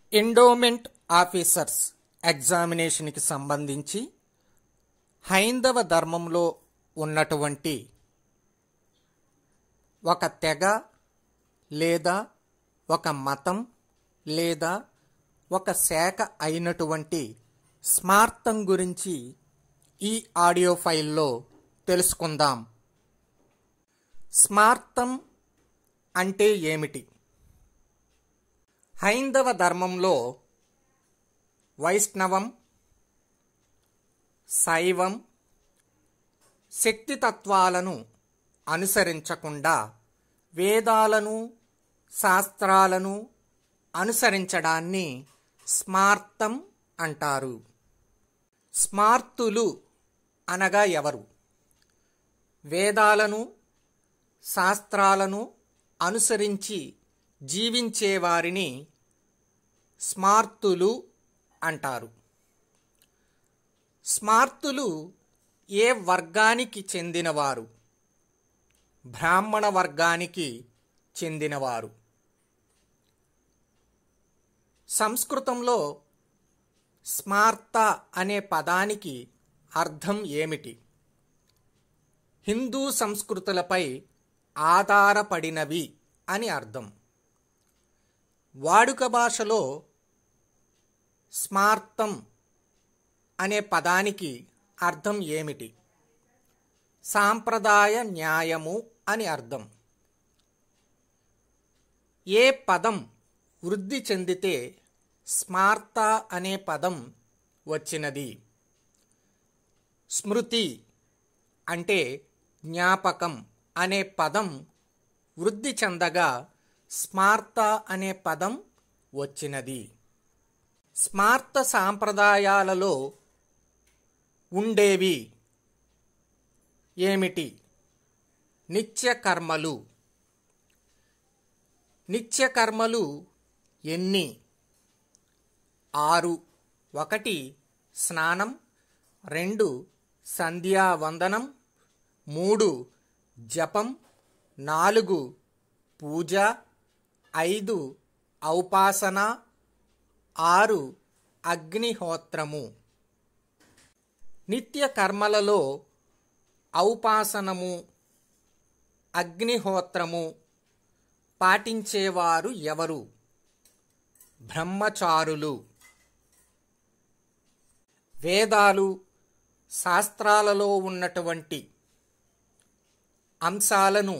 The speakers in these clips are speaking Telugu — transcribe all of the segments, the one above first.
ఎండోమెంట్ ఆఫీసర్స్ ఎగ్జామినేషన్కి సంబంధించి హైందవ ధర్మంలో ఉన్నటువంటి ఒక తెగ లేదా ఒక మతం లేదా ఒక శాఖ అయినటువంటి స్మార్థం గురించి ఈ ఆడియో ఫైల్లో తెలుసుకుందాం స్మార్థం అంటే ఏమిటి హైందవ ధర్మంలో వైష్ణవం శైవం శక్తితత్వాలను అనుసరించకుండా వేదాలను శాస్త్రాలను అనుసరించడాన్ని స్మార్థం అంటారు స్మార్తులు అనగా ఎవరు వేదాలను శాస్త్రాలను అనుసరించి జీవించేవారిని స్మార్తులు అంటారు స్మార్తులు ఏ వర్గానికి చెందినవారు బ్రాహ్మణ వర్గానికి చెందినవారు సంస్కృతంలో స్మార్త అనే పదానికి అర్థం ఏమిటి హిందూ సంస్కృతులపై ఆధారపడినవి అని అర్థం వాడుక భాషలో స్మార్థం అనే పదానికి అర్థం ఏమిటి సాంప్రదాయ న్యాయము అని అర్థం ఏ పదం వృద్ధి చెందితే స్మార్త అనే పదం వచ్చినది స్మృతి అంటే జ్ఞాపకం అనే పదం వృద్ధి చెందగా స్మార్త అనే పదం వచ్చినది స్మార్త సాంప్రదాయాలలో ఉండేవి ఏమిటి నిత్య కర్మలు నిత్య కర్మలు ఎన్ని ఆరు ఒకటి స్నానం రెండు సంధ్యావందనం మూడు జపం నాలుగు పూజ ఐదు ఔపాసన ఆరు అగ్నిహోత్రము నిత్య కర్మలలో ఔపాసనము అగ్నిహోత్రము పాటించేవారు ఎవరు బ్రహ్మచారులు వేదాలు శాస్త్రాలలో ఉన్నటువంటి అంశాలను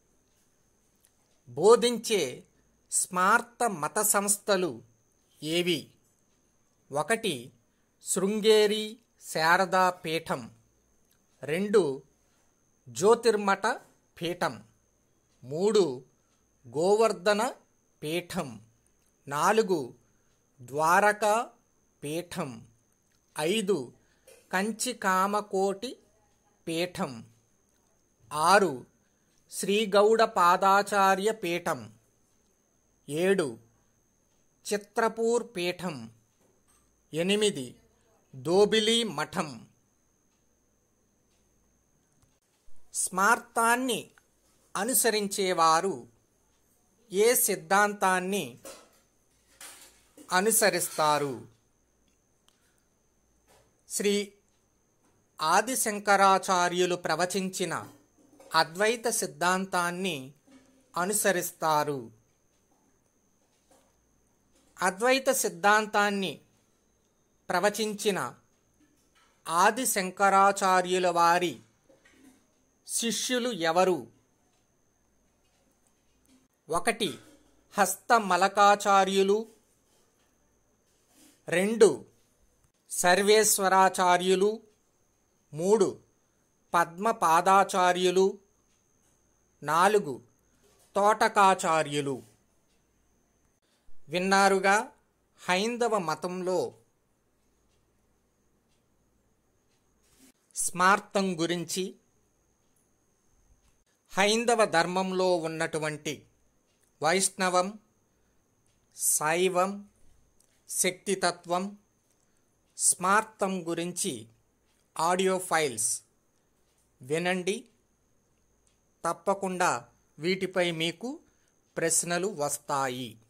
బోధించే స్మార్త మత సంస్థలు ఏవి ఒకటి శృంగేరి శారదా పీఠం రెండు జ్యోతిర్మఠ పీఠం మూడు గోవర్ధన పీఠం నాలుగు ద్వారకా పీఠం ఐదు కంచికామకోటి పీఠం ఆరు శ్రీగౌడ పాదాచార్య పీఠం ఏడు చిత్రపూర్ పీఠం ఎనిమిది దోబిలి మఠం స్మార్తాన్ని అనుసరించేవారు ఏ సిద్ధాంతాన్ని అనుసరిస్తారు శ్రీ ఆదిశంకరాచార్యులు ప్రవచించిన అద్వైత సిద్ధాంతాన్ని అనుసరిస్తారు అద్వైత సిద్ధాంతాన్ని ప్రవచించిన ఆది శంకరాచార్యుల వారి శిష్యులు ఎవరు ఒకటి హస్తమలకాచార్యులు రెండు సర్వేశ్వరాచార్యులు మూడు పద్మపాదాచార్యులు నాలుగు తోటకాచార్యులు విన్నారుగా హైందవ మతంలో స్మార్థం గురించి హైందవ ధర్మంలో ఉన్నటువంటి వైష్ణవం శైవం శక్తితత్వం స్మార్థం గురించి ఆడియో ఫైల్స్ వినండి తప్పకుండా వీటిపై మీకు ప్రశ్నలు వస్తాయి